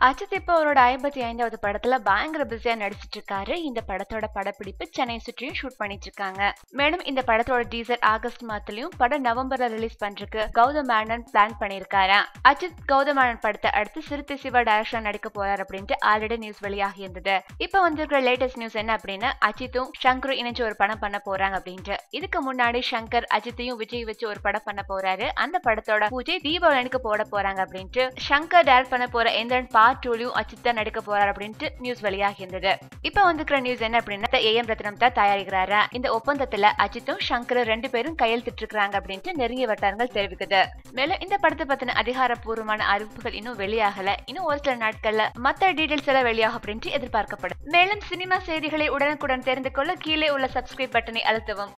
அஜித் இப்போ அவரோட ஐம்பத்தி ஐந்தாவது படத்துல பயங்கர பிஸியா நடிச்சிட்டு இருக்காரு இந்த படத்தோட படப்பிடிப்பு சென்னை சுற்றியும் ஷூட் பண்ணிட்டு இருக்காங்க மேலும் இந்த படத்தோட டீசர் ஆகஸ்ட் மாதத்துலயும் படம் நவம்பர்ல ரிலீஸ் பண்றதுக்கு கௌதம் மேனன் பிளான் பண்ணிருக்காரா அஜித் கௌதம் மேனன் படத்தை அடுத்து சிறுத்தை சிவா டைரக்ஷன் நடிக்க போறாரு அப்படின்ட்டு ஆல்ரெடி நியூஸ் வெளியாகி இருந்தது இப்போ வந்திருக்கிற லேட்டஸ்ட் நியூஸ் என்ன அப்படின்னா அஜித்தும் சங்கரும் இணைஞ்சு ஒரு படம் பண்ண போறாங்க அப்படின்ட்டு இதுக்கு முன்னாடி சங்கர் அஜித்தையும் விஜய் வச்சு ஒரு படம் பண்ண போறாரு அந்த படத்தோட பூஜை தீபாவளிக்கு போட போறாங்க அப்படின்ட்டு சங்கர் டைரக்ட் பண்ண போற எந்திரன் பார்ட் டூலையும் அஜித் தான் நடிக்க போறாரு அப்படின்ட்டு நியூஸ் வெளியாகி இருந்தது இப்போ வந்திருக்கிற நியூஸ் என்ன அப்படின்னா ஏஎம் ரத்னம் தான் தயாரிக்கிறாரா இந்த ஒப்பந்தத்துல அஜித்தும் சங்கரும் ரெண்டு பேரும் கையெழுத்திட்டு இருக்காங்க அப்படின்ட்டு நெருங்கிய வட்டாரங்கள் தெரிவிக்குது மேலும் இந்த படத்தை பத்தின அதிகாரப்பூர்வமான அறிவிப்புகள் இன்னும் வெளியாகல இன்னும் ஒரு சில நாட்கள்ல மத்த டீடைல்ஸ் எல்லாம் வெளியாகும் அப்படின்ட்டு எதிர்பார்க்கப்படும் மேலும் சினிமா செய்திகளை உடனுக்குடன் தெரிந்து கொள்ள கீழே உள்ள சப்ஸ்கிரைப் பட்டனை அழுத்தவும்